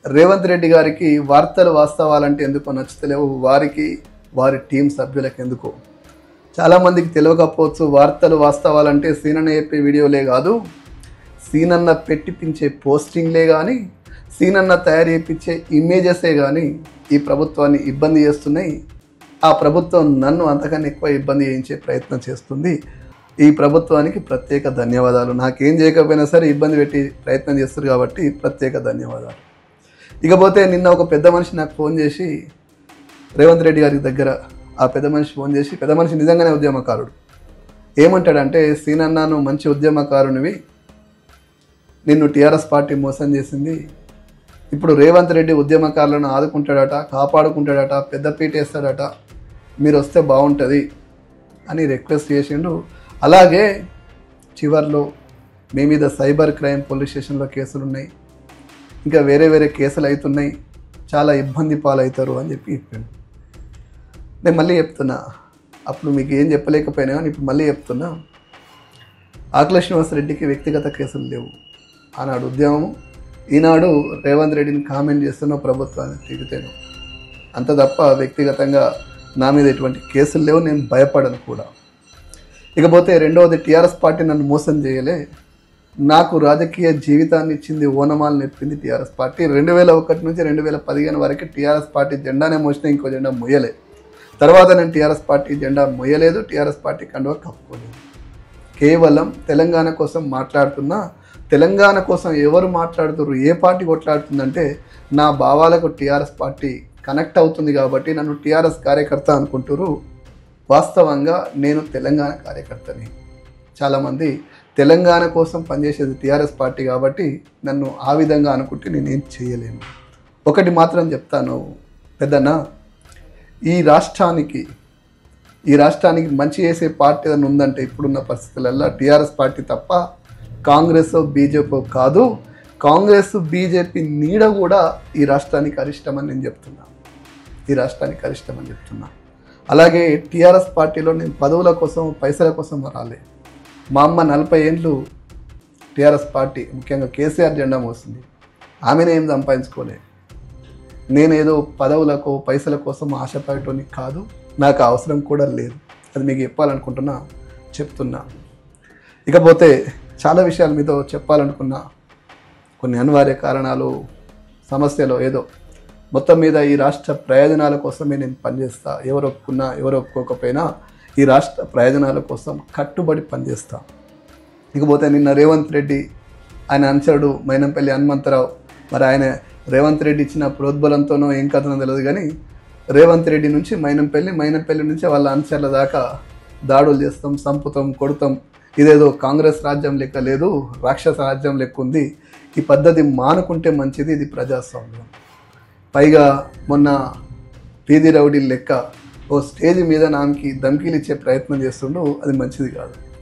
రేవంత్ రెడ్డి గారికి వార్తలు వాస్తవాలంటే ఎందుకో నచ్చుతలేవు వారికి వారి టీం సభ్యులకు ఎందుకో చాలామందికి తెలియకపోవచ్చు వార్తలు వాస్తవాలంటే సీనన్న చెప్పే వీడియోలే కాదు సీనన్న పెట్టిపించే పోస్టింగ్లే కానీ సీనన్న తయారు చేయించే ఇమేజెసే కానీ ఈ ప్రభుత్వాన్ని ఇబ్బంది చేస్తున్నాయి ఆ ప్రభుత్వం నన్ను అంతకన్నా ఎక్కువ ఇబ్బంది చేయించే ప్రయత్నం చేస్తుంది ఈ ప్రభుత్వానికి ప్రత్యేక ధన్యవాదాలు నాకేం చేయకపోయినా సరే ఇబ్బంది పెట్టి ప్రయత్నం చేస్తారు కాబట్టి ప్రత్యేక ధన్యవాదాలు ఇకపోతే నిన్న ఒక పెద్ద మనిషి నాకు ఫోన్ చేసి రేవంత్ రెడ్డి గారి దగ్గర ఆ పెద్ద మనిషి ఫోన్ చేసి పెద్ద మనిషి నిజంగానే ఉద్యమకారుడు ఏమంటాడంటే సీనన్న నువ్వు మంచి ఉద్యమకారునివి నిన్ను టీఆర్ఎస్ పార్టీ మోసం చేసింది ఇప్పుడు రేవంత్ రెడ్డి ఉద్యమకారులను ఆదుకుంటాడట కాపాడుకుంటాడట పెద్దపీట వేస్తాడట మీరు వస్తే బాగుంటుంది అని రిక్వెస్ట్ చేసిండు అలాగే చివర్లో మీ మీద సైబర్ క్రైమ్ పోలీస్ స్టేషన్లో కేసులు ఉన్నాయి ఇంకా వేరే వేరే కేసులు అవుతున్నాయి చాలా ఇబ్బంది పాలవుతారు అని చెప్పి చెప్పాను నేను మళ్ళీ చెప్తున్నా అప్పుడు మీకు ఏం చెప్పలేకపోయినా కానీ ఇప్పుడు మళ్ళీ చెప్తున్నా ఆకుల శ్రీనివాసరెడ్డికి వ్యక్తిగత కేసులు లేవు ఆనాడు ఉద్యమం ఈనాడు రేవంత్ రెడ్డిని కామెంట్ చేస్తున్న ప్రభుత్వాన్ని తిరిగితేను అంత తప్ప వ్యక్తిగతంగా నా మీద ఎటువంటి కేసులు లేవు నేను భయపడను కూడా ఇకపోతే రెండవది టీఆర్ఎస్ పార్టీ నన్ను మోసం చేయలే నాకు రాజకీయ జీవితాన్ని ఇచ్చింది ఓనమాలు నేర్పింది టీఆర్ఎస్ పార్టీ రెండు వేల ఒకటి నుంచి రెండు వేల పదిహేను వరకు టీఆర్ఎస్ పార్టీ జెండానే మోసిన ఇంకో జెండా మొయ్యలే తర్వాత నేను టీఆర్ఎస్ పార్టీ జెండా మొయ్యలేదు టీఆర్ఎస్ పార్టీ కండువా కప్పుకోలేదు కేవలం తెలంగాణ కోసం మాట్లాడుతున్నా తెలంగాణ కోసం ఎవరు మాట్లాడుతున్నారు ఏ పార్టీ కొట్లాడుతుందంటే నా భావాలకు టీఆర్ఎస్ పార్టీ కనెక్ట్ అవుతుంది కాబట్టి నన్ను టీఆర్ఎస్ కార్యకర్త అనుకుంటారు వాస్తవంగా నేను తెలంగాణ కార్యకర్తని చాలామంది తెలంగాణ కోసం పనిచేసేది టీఆర్ఎస్ పార్టీ కాబట్టి నన్ను ఆ విధంగా అనుకుంటే నేనేం చేయలేను ఒకటి మాత్రం చెప్తాను పెద్దన్న ఈ రాష్ట్రానికి ఈ రాష్ట్రానికి మంచి చేసే పార్టీ ఏదైనా ఉందంటే ఇప్పుడున్న పరిస్థితులలో టీఆర్ఎస్ పార్టీ తప్ప కాంగ్రెస్ బీజేపీ కాదు కాంగ్రెస్ బీజేపీ నీడ కూడా ఈ రాష్ట్రానికి అరిష్టమని నేను చెప్తున్నా ఈ రాష్ట్రానికి అరిష్టమని చెప్తున్నా అలాగే టీఆర్ఎస్ పార్టీలో నేను పదవుల కోసం పైసల కోసం రాలే మా అమ్మ నలభై ఏండ్లు టీఆర్ఎస్ పార్టీ ముఖ్యంగా కేసీఆర్ జెండా మోస్తుంది ఆమెనే ఏం సంపాదించుకోలే నేనేదో పదవులకు పైసల కోసం ఆశపడటానికి కాదు నాకు అవసరం కూడా లేదు అది మీకు చెప్పాలనుకుంటున్నా చెప్తున్నా ఇకపోతే చాలా విషయాల మీద చెప్పాలనుకున్నా కొన్ని అనివార్య కారణాలు సమస్యలు ఏదో మొత్తం మీద ఈ రాష్ట్ర ప్రయోజనాల కోసమే నేను పనిచేస్తా ఎవరు ఒప్పుకున్నా ఎవరు ఒప్పుకోకపోయినా ఈ రాష్ట్ర ప్రయోజనాల కోసం కట్టుబడి పనిచేస్తా ఇకపోతే నిన్న రేవంత్ రెడ్డి ఆయన అనుచరుడు మైనంపల్లి హనుమంతరావు మరి ఆయన రేవంత్ రెడ్డి ఇచ్చిన ప్రోద్బలంతోనో ఏం కథనో తెలియదు కానీ రేవంత్ రెడ్డి నుంచి మైనంపల్లి మైనంపల్లి నుంచి వాళ్ళ అనుచరుల దాకా దాడులు చేస్తాం సంపుతాం కొడతాం ఇదేదో కాంగ్రెస్ రాజ్యం లెక్క లేదు రాక్షస రాజ్యం లెక్క ఉంది ఈ పద్ధతి మానుకుంటే మంచిది ఇది ప్రజాస్వామ్యం పైగా మొన్న పీది రౌడీ లెక్క ఓ స్టేజ్ మీద నాకి ధమ్కీలు ఇచ్చే ప్రయత్నం చేస్తుండు అది మంచిది కాదు